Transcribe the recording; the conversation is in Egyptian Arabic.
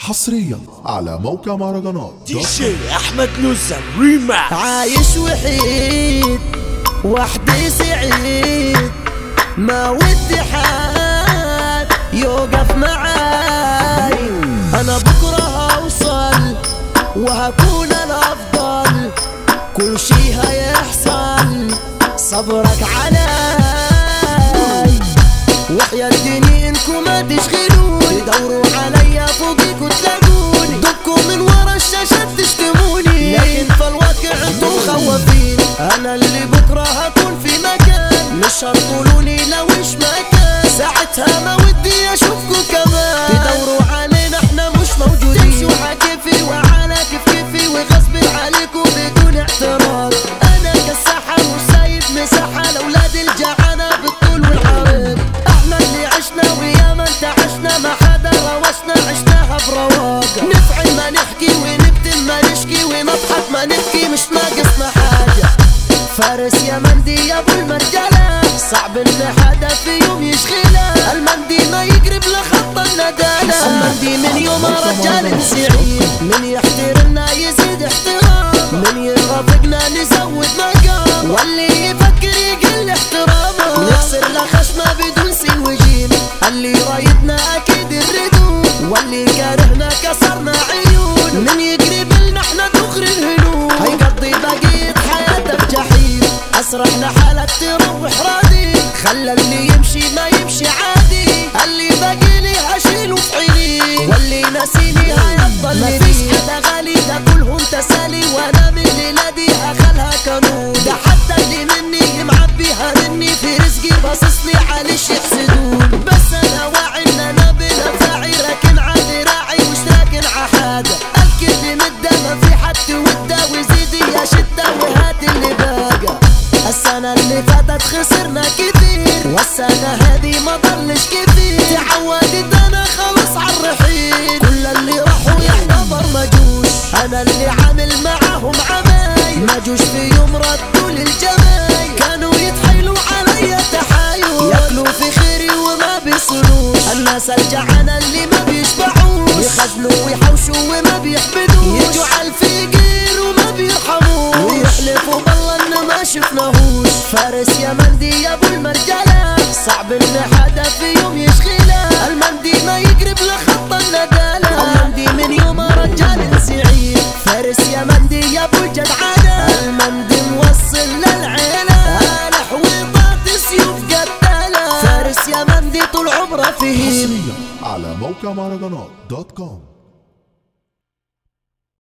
حصريا على موقع مهرجانات دي جي احمد نزل ريماكس عايش وحيد وحدي سعيد ما ودي حد يوقف معاي انا بكره هوصل وهكون الافضل كل شي هيحصل صبرك علي وحيا الدنيا انكم ما تشغلوني دوروا عليا فوقك وتلاقوني دقوا من ورا الشاشة تشتموني لكن في الواقع انتم خوافين انا اللي بكره هكون في مكان مش هتقولولي لو ايش مكان ساعتها ما ودي اشوفكم كمان تدوروا علينا احنا مش موجودين تمشوا حكيفي وعلى كيف كيفي وغصب عليكم بدون اعتراض انا كالساحة مش سايب مساحة لاولاد الجعانة بالطول والعرض احنا اللي عشنا ويا ما انتعشنا ما حدا روشنا عشناها برواق نفعل ما نحكي ونكتم ما نشكي ونضحك ما نبكي مش ناقصنا حاجة فارس يا مندي يا ابو المرجلة صعب ان حدا في يوم يشغله المندي ما يقرب لخط الندالة المندي من يوم رجال سعيد من يحترمنا يزيد احترام من يرافقنا نزود مقام واللي يفكر يقل احترامه نكسر لخشمه بدون سين وجيم اللي رايدنا اكيد الردود واللي كارهنا كسرنا عيون من يقرب لنا احنا دخر الهنود هيقضي بقية حياته في جحيم اسرح لحالك تروح راضي خلى اللي يمشي ما يمشي عادي اللي باقي لي هشيله في عيني واللي ناسيني هيفضل ما فيش حدا غالي ده كلهم تسالي وانا من ليلادي هخلها قانون ده حتى اللي مني معبيها مني في رزقي باصصلي عليش يحسدون بس انا واعي ان انا بنفاعي راكن على ذراعي مش راكن ع حاجه الكل مده ما في حد وده وزيدي يا شده وهات اللي باقى السنة اللي فاتت خسرنا كتير والسنة هذه ما ضلش كتير تعودت انا خلص عالرحيل كل اللي راحوا يحتضر ما جوش انا اللي عامل معاهم عمايل ما جوش في يوم ردوا للجمايل كانوا يتحايلوا عليا تحايل ياكلوا في خيري وما بيصلوش الناس الجعانة اللي ما بيشبعوش يخجلوا ويحوشوا وما بيحبدوش يجوا عالفقير وما بيرحموش ويحلفوا بالله ان ما شفناهوش فارس يا مندي يا ابو المرجلة صعب ان حدا في يوم يشغله المندي ما يقرب لخط الندالة المندي من يوم رجال سعيد فارس يا مندي يا ابو الجدعانة المندي موصل للعيلة الح وطاط سيوف قتالة فارس يا مندي طول عمره فيه حصريا على موقع مهرجانات دوت كوم